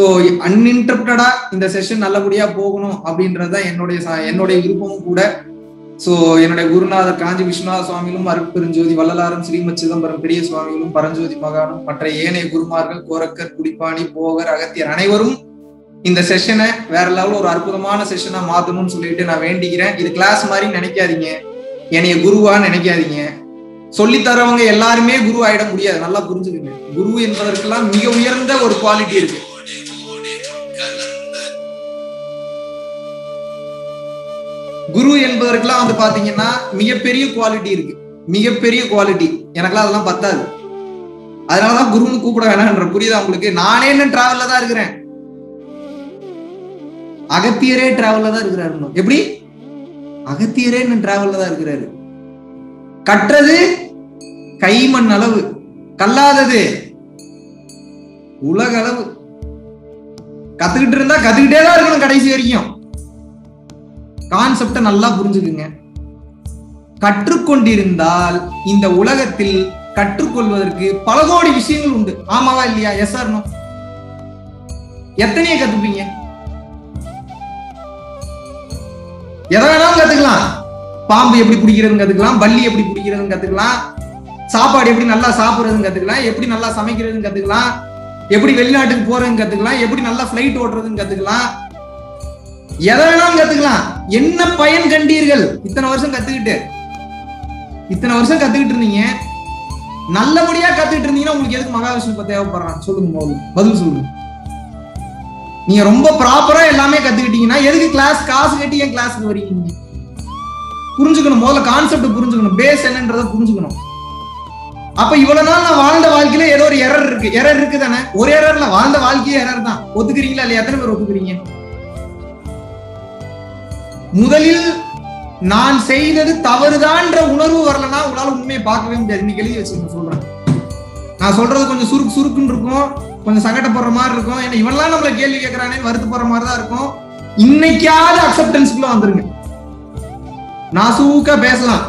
So அன்இன்டரப்டடா இந்த session நல்லபடியா போகணும் அப்படின்றதுதான் என்னுடைய ச- என்னுடைய விருப்பமும் கூட ஸோ என்னுடைய குருநாதர் காஞ்சி விஸ்வநாத சுவாமிகளும் அருட்பெருஞ்சோதி வள்ளலாரும் ஸ்ரீமத் சிதம்பரம் பெரிய சுவாமிகளும் பரஞ்சோதி மகானும் மற்ற ஏனைய குருமார்கள் கோரக்கர் குடிப்பாணி போகர் அகத்தியர் அனைவரும் இந்த செஷனை வேற லெவல் ஒரு அற்புதமான செஷனா மாத்தணும்னு சொல்லிட்டு நான் வேண்டிக்கிறேன் இது கிளாஸ் மாதிரி நினைக்காதீங்க என்னைய குருவா நினைக்காதீங்க சொல்லி தரவங்க எல்லாருமே குரு ஆயிட முடியாது நல்லா புரிஞ்சுக்குங்க குரு என்பதற்கெல்லாம் மிக உயர்ந்த ஒரு குவாலிட்டி இருக்கு குரு என்பதற்கெல்லாம் வந்து பாத்தீங்கன்னா மிகப்பெரிய குவாலிட்டி இருக்கு மிகப்பெரிய குவாலிட்டி எனக்கெல்லாம் அதெல்லாம் பத்தாது அதனாலதான் குருன்னு கூப்பிட வேணாம்ன்ற புரியுதா உங்களுக்கு நானே என்ன டிராவல்ல தான் இருக்கிறேன் அகத்தியரே டிராவல்ல தான் இருக்கிறாரு இன்னும். எப்படி அகத்தியரே இன்னும் டிராவல்ல தான் இருக்கிறாரு கற்றது கைமண் அளவு கல்லாதது உலக அளவு கத்துக்கிட்டு இருந்தா கத்துக்கிட்டே தான் இருக்கணும் கடைசி வரைக்கும் கான்செப்ட நல்லா புரிஞ்சுக்குங்க கற்றுக்கொண்டிருந்தால் இந்த உலகத்தில் கற்றுக்கொள்வதற்கு பல கோடி விஷயங்கள் உண்டு ஆமாவா இல்லையா எஸ் ஆர் நோ எத்தனைய கத்துப்பீங்க எதை வேணாலும் கத்துக்கலாம் பாம்பு எப்படி பிடிக்கிறதுன்னு கத்துக்கலாம் பல்லி எப்படி பிடிக்கிறதுன்னு கத்துக்கலாம் சாப்பாடு எப்படி நல்லா சாப்பிடுறதுன்னு கத்துக்கலாம் எப்படி நல்லா சமைக்கிறதுன்னு கத்துக்கலாம் எப்படி வெளிநாட்டுக்கு போறதுன்னு கத்துக்கலாம் எப்படி நல்லா ஃபிளைட் ஓட்டுறதுன்னு கத்துக்கலாம் எதை வேணாலும் கத்துக்கலாம் என்ன பயன் கண்டீர்கள் இத்தனை வருஷம் கத்துக்கிட்டு இத்தனை வருஷம் கத்துக்கிட்டு இருந்தீங்க நல்லபடியா கத்துக்கிட்டு இருந்தீங்கன்னா உங்களுக்கு எதுக்கு மகாவிஷ்ணு இப்ப தேவைப்படுறான் சொல்லுங்க முதல்ல பதில் சொல்லுங்க நீங்க ரொம்ப ப்ராப்பரா எல்லாமே கத்துக்கிட்டீங்கன்னா எதுக்கு கிளாஸ் காசு கட்டி ஏன் கிளாஸ்க்கு வரீங்க நீங்க? புரிஞ்சுக்கணும் முதல்ல கான்செப்ட் புரிஞ்சுக்கணும் பேஸ் என்னன்றதை புரிஞ்சுக்கணும் அப்ப இவ்வளவு நாள் நான் வாழ்ந்த வாழ்க்கையில ஏதோ ஒரு எரர் இருக்கு எரர் இருக்கு தானே ஒரு எரர்ல வாழ்ந்த வாழ்க்கையே எரர் தான் ஒத்துக்கிறீங்களா இல்லையா எத்தனை பேர் ஒத்துக்கிறீங்க முதலில் நான் செய்தது தவறுதான்ற உணர்வு வரலன்னா உங்களால உண்மையை பார்க்கவே முடியாது இன்னைக்கு எழுதி வச்சுக்கோங்க சொல்றேன் நான் சொல்றது கொஞ்சம் சுருக்கு சுருக்குன்னு இருக்கும் கொஞ்சம் சங்கடப்படுற மாதிரி இருக்கும் ஏன்னா இவன்லாம் நம்மள கேள்வி கேட்கறானே வருத்தப்படுற மாதிரி தான் இருக்கும் இன்னைக்காவது அக்செப்டன்ஸ்க்குள்ள வந்துருங்க நான் சூக்கா பேசலாம்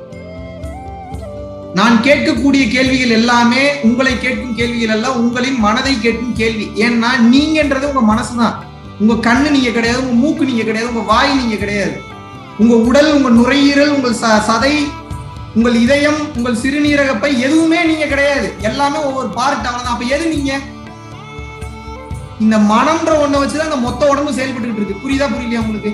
நான் கேட்கக்கூடிய கேள்விகள் எல்லாமே உங்களை கேட்கும் கேள்விகள் எல்லாம் உங்களின் மனதை கேட்கும் கேள்வி ஏன்னா நீங்கன்றது உங்க மனசுதான் உங்க கண்ணு நீங்க கிடையாது உங்க மூக்கு நீங்க கிடையாது உங்க வாய் நீங்க கிடையாது உங்க உடல் உங்க நுரையீரல் உங்கள் ச- சதை உங்கள் இதயம் உங்கள் சிறுநீரகப்பை எதுவுமே நீங்க கிடையாது எல்லாமே ஒவ்வொரு பார்ட் அவ்வளவுதான் அப்ப எது நீங்க இந்த மனம்ன்ற ஒண்ண வச்சுதான் இந்த மொத்த உடம்பு செயல்பட்டு இருக்கு புரியுதா புரியலையா உங்களுக்கு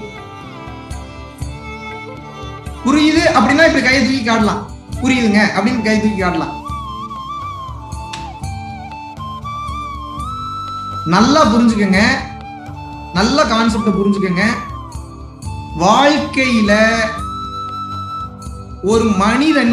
புரியுது அப்படின்னா இப்படி கையை தூக்கி காட்டலாம் புரியுதுங்க அப்படின்னு கை தூக்கி காட்டலாம் நல்லா புரிஞ்சுக்கங்க நல்ல கான்செப்ட புரிஞ்சுக்கங்க வாழ்க்கையில ஒரு மனிதன்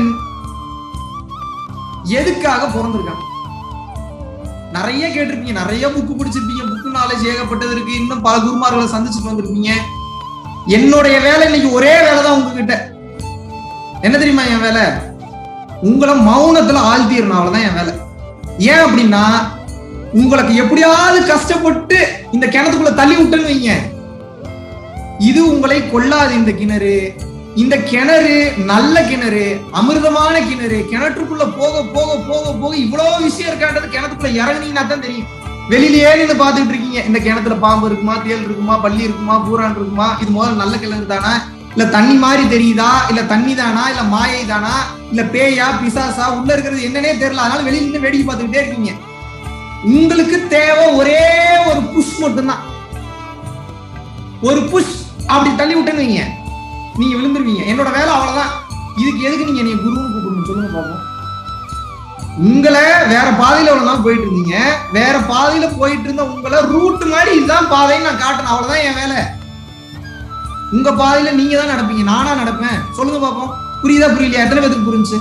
எதுக்காக பிறந்திருக்கான் நிறைய கேட்டிருப்பீங்க நிறைய புக்கு படிச்சிருப்பீங்க புக்கு நாலேஜ் ஏகப்பட்டது இருக்கு இன்னும் பல குருமார்களை சந்திச்சுட்டு வந்திருப்பீங்க என்னுடைய வேலை இன்னைக்கு ஒரே வேலை தான் உங்ககிட்ட என்ன தெரியுமா என் வேலை உங்களை மௌனத்துல ஆழ்த்திடணும் அவ்வளவுதான் என் வேலை ஏன் அப்படின்னா உங்களுக்கு எப்படியாவது கஷ்டப்பட்டு இந்த கிணத்துக்குள்ள தள்ளி விட்டுன்னு வைங்க இது உங்களை கொல்லாது இந்த கிணறு இந்த கிணறு நல்ல கிணறு அமிர்தமான கிணறு கிணற்றுக்குள்ள போக போக போக போக இவ்வளவு விஷயம் இருக்கான்றது கிணத்துக்குள்ள இறங்குனீங்கன்னா தான் தெரியும் வெளியிலேயே நின்று பார்த்துட்டு இருக்கீங்க இந்த கிணத்துல பாம்பு இருக்குமா தேல் இருக்குமா பள்ளி இருக்குமா பூரான் இருக்குமா இது முதல்ல நல்ல கிணறு தானா இல்ல தண்ணி மாதிரி தெரியுதா இல்ல தண்ணி தானா இல்ல மாயை தானா இல்ல பேயா பிசாசா உள்ள இருக்கிறது என்னன்னே தெரியல அதனால வெளியில நின்று வேடிக்கை பார்த்துக்கிட்டே இருக்கீங்க உங்களுக்கு தேவை ஒரே ஒரு புஷ் மட்டும்தான் ஒரு புஷ் அப்படி தள்ளி விட்டேன்னு வைங்க நீங்க விழுந்துருவீங்க என்னோட வேலை அவ்வளவுதான் இதுக்கு எதுக்கு நீங்க என்னைய குருன்னு கூப்பிடணும் சொல்லுங்க பாப்போம் உங்களை வேற பாதையில எவ்வளவு நாள் போயிட்டு இருந்தீங்க வேற பாதையில போயிட்டு இருந்த உங்களை ரூட் மாதிரி இதுதான் பாதைன்னு நான் காட்டணும் அவ்வளவுதான் என் வேலை உங்க பாதையில நீங்க தான் நடப்பீங்க நானா நடப்பேன் சொல்லுங்க பாப்போம் புரியுதா புரியலையா எத்தனை பேருக்கு புரிஞ்சு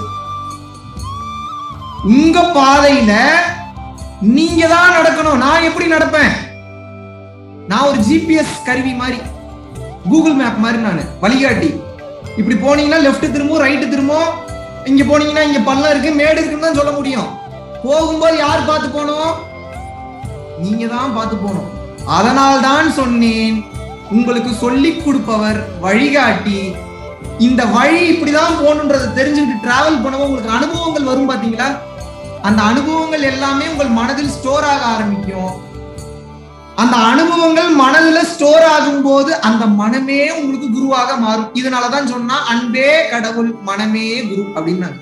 உங்க பாதையில நீங்க தான் நடக்கணும் நான் எப்படி நடப்பேன் நான் ஒரு ஜிபிஎஸ் கருவி மாதிரி கூகுள் மேப் மாதிரி நான் வழிகாட்டி இப்படி போனீங்கன்னா லெஃப்ட் திரும்பும் ரைட்டு திரும்பும் இங்க போனீங்கன்னா இங்க பள்ளம் இருக்கு மேடு இருக்குன்னு தான் சொல்ல முடியும் போகும்போது யார் பார்த்து போகணும் நீங்க தான் பார்த்து போகணும் அதனால் தான் சொன்னேன் உங்களுக்கு சொல்லிக் கொடுப்பவர் வழிகாட்டி இந்த வழி இப்படிதான் போகணுன்றதை தெரிஞ்சுக்கிட்டு டிராவல் பண்ணவும் உங்களுக்கு அனுபவங்கள் வரும் பாத்தீங்களா அந்த அனுபவங்கள் எல்லாமே உங்கள் மனதில் ஸ்டோர் ஆக ஆரம்பிக்கும் அந்த அனுபவங்கள் மனதுல ஸ்டோர் ஆகும் போது அந்த மனமே உங்களுக்கு குருவாக மாறும் இதனாலதான் சொன்னா அன்பே கடவுள் மனமே குரு அப்படின்னாங்க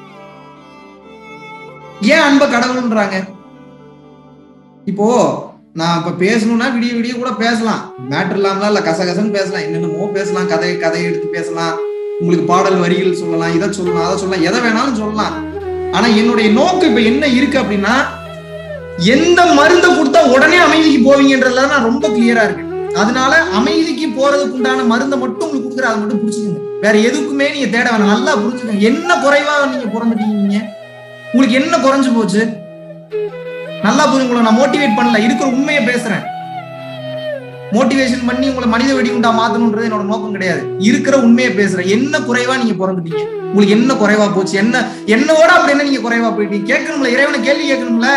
ஏன் அன்ப கடவுள்ன்றாங்க இப்போ நான் இப்ப பேசணும்னா விடிய விடிய கூட பேசலாம் மேட்டர் இல்லாமலாம் இல்ல கசகசன்னு பேசலாம் என்னென்னமோ பேசலாம் கதை கதையை எடுத்து பேசலாம் உங்களுக்கு பாடல் வரிகள் சொல்லலாம் இதை சொல்லலாம் அதை சொல்லலாம் எதை வேணாலும் சொல்லலாம் ஆனா என்னுடைய நோக்கம் இப்ப என்ன இருக்கு அப்படின்னா எந்த மருந்தை கொடுத்தா உடனே அமைதிக்கு போவீங்கன்றதுல நான் ரொம்ப கிளியரா இருக்கேன் அதனால அமைதிக்கு போறதுக்கு உண்டான மருந்தை மட்டும் உங்களுக்கு கொடுக்குற அதை மட்டும் புடிச்சுக்கோங்க வேற எதுக்குமே நீங்க தேட வேணாம் நல்லா புரிஞ்சுக்கோங்க என்ன குறைவா நீங்க பிறந்துட்டீங்க நீங்க உங்களுக்கு என்ன குறைஞ்சு போச்சு நல்லா புரிஞ்சுங்களா நான் மோட்டிவேட் பண்ணல இருக்கிற உண்மையை பேசுறேன் மோட்டிவேஷன் பண்ணி உங்களை மனித வெடிகுண்டா மாத்தணும்ன்றது என்னோட நோக்கம் கிடையாது இருக்கிற உண்மையை பேசுறேன் என்ன குறைவா நீங்க பிறந்துட்டீங்க உங்களுக்கு என்ன குறைவா போச்சு என்ன என்னோட அப்படி என்ன நீங்க குறைவா போயிட்டீங்க கேட்கணும்ல இறைவனை கேள்வி கேட்கணும்ல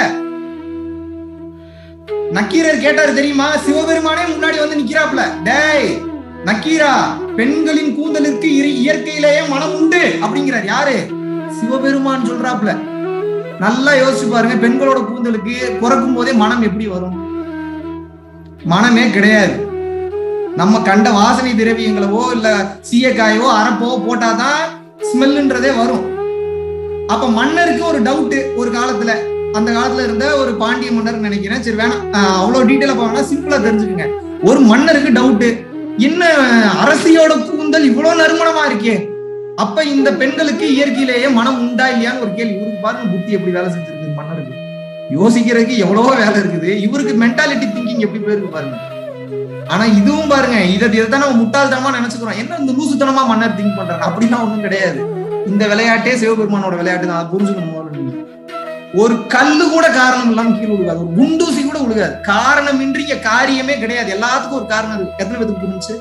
நக்கீரர் கேட்டாரு தெரியுமா சிவபெருமானே முன்னாடி வந்து நிக்கிறாப்ல டேய் நக்கீரா பெண்களின் கூந்தலுக்கு இரு- இயற்கையிலேயே மனம் உண்டு அப்படிங்கிறார் யாரு சிவபெருமான் சொல்றாப்ல நல்லா யோசிச்சு பாருங்க பெண்களோட கூந்தலுக்கு பிறக்கும் போதே மனம் எப்படி வரும் மனமே கிடையாது நம்ம கண்ட வாசனை திரவியங்களவோ இல்ல சீயக்காயவோ அரப்போ போட்டாதான் ஸ்மெல்லுன்றதே வரும் அப்ப மன்னருக்கு ஒரு டவுட் ஒரு காலத்துல அந்த காலத்துல இருந்த ஒரு பாண்டிய மன்னர் நினைக்கிறேன் சரி வேணாம் ஆஹ் அவ்வளவு டீட்டெயிலா போனா சிம்பிளா தெரிஞ்சுக்கங்க ஒரு மன்னருக்கு டவுட் என்ன அரசியோட கூந்தல் இவ்வளவு நறுமணமா இருக்கே அப்ப இந்த பெண்களுக்கு இயற்கையிலேயே மனம் உண்டா இல்லையான்னு ஒரு கேள்வி இவருக்கு பாருங்க புத்தி எப்படி வேலை செஞ்சிருக்கு மன்னருக்கு யோசிக்கிறதுக்கு எவ்வளவோ வேலை இருக்குது இவருக்கு மென்டாலிட்டி திங்கிங் எப்படி போயிருக்கு பாருங்க ஆனா இதுவும் பாருங்க இதை இதைத்தான் நம்ம முட்டாள்தனமா நினைச்சுக்கிறோம் என்ன இந்த லூசுத்தனமா மன்னர் திங்க் பண்றாரு அப்படிலாம் ஒண்ணும் கிடையாது இந்த விளையாட்டே சிவபெருமானோட விளையாட்டு தான் அதை புரிஞ்சுக்கணும் முதல்ல நீங்க. ஒரு கல்லு கூட காரணம் இல்லாம கீழே விழுகாது ஒரு குண்டூசி கூட விழுகாது காரணமின்றி இங்க காரியமே கிடையாது எல்லாத்துக்கும் ஒரு காரணம் இருக்கு எத்தனை பேருக்கு புரிஞ்சு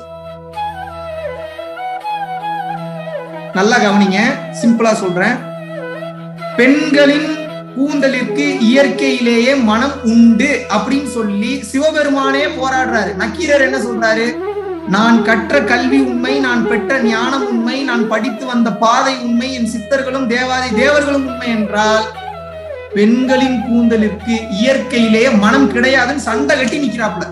நல்லா கவனிங்க சிம்பிளா சொல்றேன் பெண்களின் கூந்தலிற்கு இயற்கையிலேயே மனம் உண்டு அப்படின்னு சொல்லி சிவபெருமானே போராடுறாரு நக்கீரர் என்ன சொல்றாரு நான் கற்ற கல்வி உண்மை நான் பெற்ற ஞானம் உண்மை நான் படித்து வந்த பாதை உண்மை என் சித்தர்களும் தேவாதி தேவர்களும் உண்மை என்றால் பெண்களின் கூந்தலிற்கு இயற்கையிலேயே மனம் கிடையாதுன்னு சண்டை கட்டி நிக்கிறாப்ல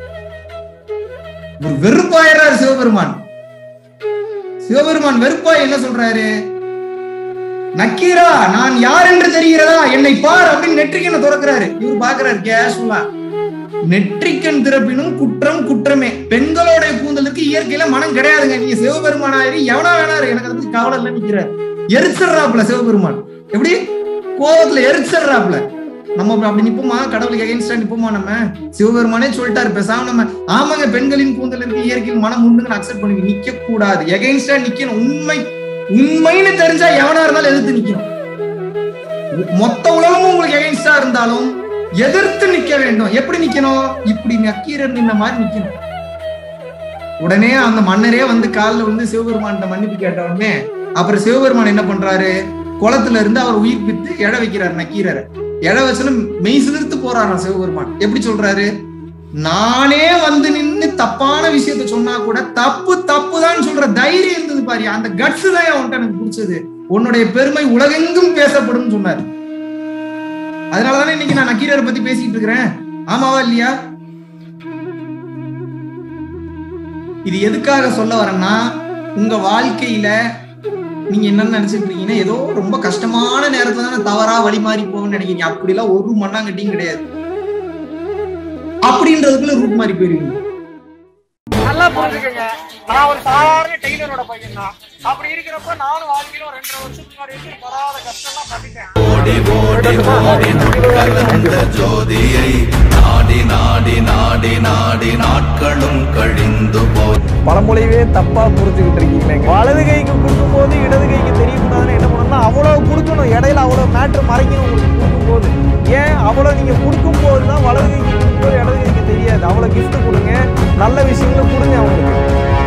ஒரு வெறுப்பாயிடுறாரு சிவபெருமான் சிவபெருமான் வெறுப்பாய் என்ன சொல்றாரு நக்கீரா நான் யார் என்று தெரிகிறதா என்னை பார் அப்படின்னு நெற்றிக்கனை திறக்கிறாரு இவர் பாக்குறாரு கேஷுவலா நெற்றிக்கண் திறப்பினும் குற்றம் குற்றமே பெண்களோட கூந்தலுக்கு இயற்கையில மனம் கிடையாதுங்க நீங்க சிவபெருமானாயிரி எவனா வேணாரு எனக்கு அதை பத்தி கவலை இல்ல நிக்கிறார் எரிச்சிடுறாப்புல சிவபெருமான் எப்படி கோவத்துல எரிச்சிடுறாப்புல நம்ம அப்படி- அப்படி நிப்போமா கடவுளுக்கு எகென்ஸ்டா நிப்போமா நம்ம சிவபெருமானே சொல்லிட்டாரு பேசாம நம்ம ஆமாங்க பெண்களின் கூந்தலுக்கு இயற்கையில் மனம் உண்டுன்னு அக்செப்ட் பண்ணி நிக்க கூடாது எகென்ஸ்டா நிக்கணும் உண்மை உண்மைன்னு தெரிஞ்சா எவனா இருந்தாலும் எதிர்த்து நிக்கணும் மொத்த உலகமும் உங்களுக்கு எகென்ஸ்டா இருந்தாலும் எதிர்த்து நிக்க வேண்டும் எப்படி நிக்கணும் இப்படி நக்கீரர் நின்ன மாதிரி நிக்கணும் உடனே அந்த மன்னரே வந்து காலில் வந்து சிவபெருமான்கிட்ட மன்னிப்பு கேட்ட உடனே அப்புறம் சிவபெருமான் என்ன பண்றாரு குளத்துல இருந்து அவர் உயிர் பித்து எழ வைக்கிறார் நக்கீரரை எழ வச்சுன்னு மெய் சிலிர்த்து போறாராம் சிவபெருமான் எப்படி சொல்றாரு நானே வந்து நின்னு தப்பான விஷயத்த சொன்னா கூட தப்பு தப்பு தான் சொல்ற தைரியம் இருந்தது பாரு அந்த கட்ஸ் தான் அவன்கிட்ட எனக்கு பிடிச்சது உன்னுடைய பெருமை உலகெங்கும் பேசப்படும் சொன்னாரு அதனாலதானே இன்னைக்கு நான் நக்கீரரை பத்தி பேசிட்டு இருக்கிறேன் ஆமாவா இல்லையா இது எதுக்காக சொல்ல வரேன்னா உங்க வாழ்க்கையில நீங்க என்ன நினைச்சிட்டு இருக்கீங்கன்னா ஏதோ ரொம்ப கஷ்டமான நேரத்துல தானே தவறா வழி மாறி போகணும்னு நினைக்கிறீங்க அப்படிலாம் ஒரு மண்ணாங்கட்டியும் கிடையாது அப்படின்றதுக்குள்ள ரூட் மாறி போயிருவீங்க நல்லா புரிஞ்சுக்கங்க நான் ஒரு சாதாரண டெய்லரோட பையன் தான் அப்படி இருக்கிறப்ப நானும் வாழ்க்கையில ஒரு ரெண்டரை வருஷத்துக்கு முன்னாடி வரைக்கும் படாத கஷ்டம்லாம் பண்ணிட்டேன் ஓடி ஓடி ஓடி கலந்த ஜோதியை நாடி நாடி நாடி நாடி நாட்களும் கழிந்து போய் பழமொழியவே தப்பா புரிஞ்சுக்கிட்டு இருக்கீங்க வலது கைக்கு கொடுக்கும் போது இடது கைக்கு தெரியக்கூடாதுன்னு என்ன பண்ணணும்னா அவ்வளவு கொடுக்கணும் இடையில அவ்வளவு மேட்ரு மறைக்கணும் உங்களுக்கு கொடுக்கும்போது ஏன் அவ்வளவு நீங்க கொடுக்கும் போது தான் வலது கைக்கு கொடுக்கும்போது இடது கைக்கு தெரியாது அவ்வளவு gift கொடுங்க நல்ல விஷயங்களை கொடுங்க அவங்களுக்கு